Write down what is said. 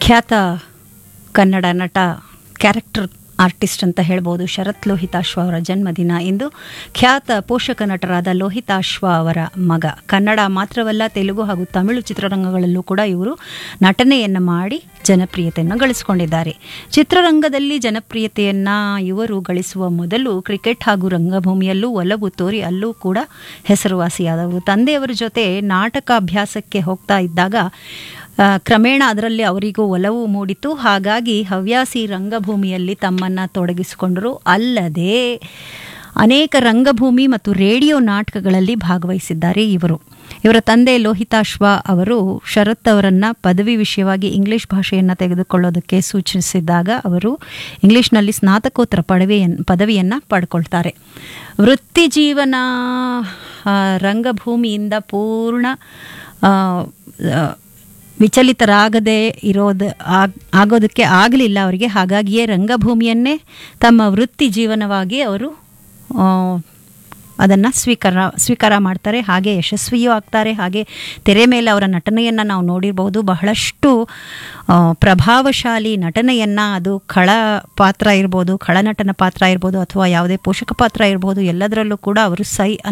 ಖ್ಯಾತ ಕನ್ನಡ ನಟ character artist ಅಂತ ಹೇಳ್ಬೋದು ಶರತ್ ಲೋಹಿತಾಶ್ವ ಅವರ ಜನ್ಮದಿನ ಇಂದು ಖ್ಯಾತ ಪೋಷಕ ನಟರಾದ ಲೋಹಿತಾಶ್ವ ಅವರ ಮಗ ಕನ್ನಡ ಮಾತ್ರವಲ್ಲ ತೆಲುಗು ಹಾಗೂ ತಮಿಳು ಚಿತ್ರರಂಗಗಳಲ್ಲೂ ಕೂಡ ಇವರು ನಟನೆಯನ್ನು ಮಾಡಿ ಜನಪ್ರಿಯತೆಯನ್ನು ಗಳಿಸಿಕೊಂಡಿದ್ದಾರೆ ಚಿತ್ರರಂಗದಲ್ಲಿ ಜನಪ್ರಿಯತೆಯನ್ನು ಇವರು ಗಳಿಸುವ ಮೊದಲು ಕ್ರಿಕೆಟ್ ಹಾಗೂ ರಂಗಭೂಮಿಯಲ್ಲೂ ಒಲವು ತೋರಿ ಅಲ್ಲೂ ಕೂಡ ಹೆಸರುವಾಸಿಯಾದವರು ತಂದೆಯವರ ಜೊತೆ ನಾಟಕ ಅಭ್ಯಾಸಕ್ಕೆ ಹೋಗ್ತಾ ಇದ್ದಾಗ ಆ, ಕ್ರಮೇಣ ಅದರಲ್ಲಿ ಅವರಿಗೂ ಒಲವು ಮೂಡಿತು ಹಾಗಾಗಿ ಹವ್ಯಾಸಿ ರಂಗಭೂಮಿಯಲ್ಲಿ ತಮ್ಮನ್ನು ತೊಡಗಿಸಿಕೊಂಡರು ಅಲ್ಲದೆ ಅನೇಕ ರಂಗಭೂಮಿ ಮತ್ತು ರೇಡಿಯೋ ನಾಟಕಗಳಲ್ಲಿ ಭಾಗವಹಿಸಿದ್ದಾರೆ ಇವರು ಇವರ ತಂದೆ ಲೋಹಿತಾಶ್ವ ಅವರು ಶರತ್ ಅವರನ್ನು ಪದವಿ ವಿಷಯವಾಗಿ ಇಂಗ್ಲಿಷ್ ಭಾಷೆಯನ್ನು ತೆಗೆದುಕೊಳ್ಳೋದಕ್ಕೆ ಸೂಚಿಸಿದಾಗ ಅವರು ಇಂಗ್ಲಿಷ್ನಲ್ಲಿ ಸ್ನಾತಕೋತ್ತರ ಪದವಿಯನ್ನು ಪದವಿಯನ್ನು ಪಡ್ಕೊಳ್ತಾರೆ ವೃತ್ತಿ ಜೀವನ ಆ, ರಂಗಭೂಮಿಯಿಂದ ಪೂರ್ಣ ಆ, ಆ, ವಿಚಲಿತರಾಗದೆ ಇರೋದು ಆಗ್ ಆಗೋದಕ್ಕೆ ಆಗಲಿಲ್ಲ ಅವರಿಗೆ ಹಾಗಾಗಿಯೇ ರಂಗಭೂಮಿಯನ್ನೇ ತಮ್ಮ ವೃತ್ತಿ ಜೀವನವಾಗಿ ಅವರು ಅದನ್ನು ಸ್ವೀಕಾರ ಸ್ವೀಕಾರ ಮಾಡ್ತಾರೆ ಹಾಗೆ ಯಶಸ್ವಿಯೂ ಆಗ್ತಾರೆ ಹಾಗೆ ತೆರೆ ಮೇಲೆ ಅವರ ನಟನೆಯನ್ನು ನಾವು ನೋಡಿರ್ಬೋದು ಬಹಳಷ್ಟು ಆ, ಪ್ರಭಾವಶಾಲಿ ನಟನೆಯನ್ನು ಅದು ಖಳ ಪಾತ್ರ ಇರ್ಬೋದು ಖಳನಟನ ಪಾತ್ರ ಇರ್ಬೋದು ಅಥವಾ ಯಾವುದೇ ಪೋಷಕ ಪಾತ್ರ ಇರ್ಬೋದು ಎಲ್ಲದರಲ್ಲೂ ಕೂಡ ಅವರು ಸೈ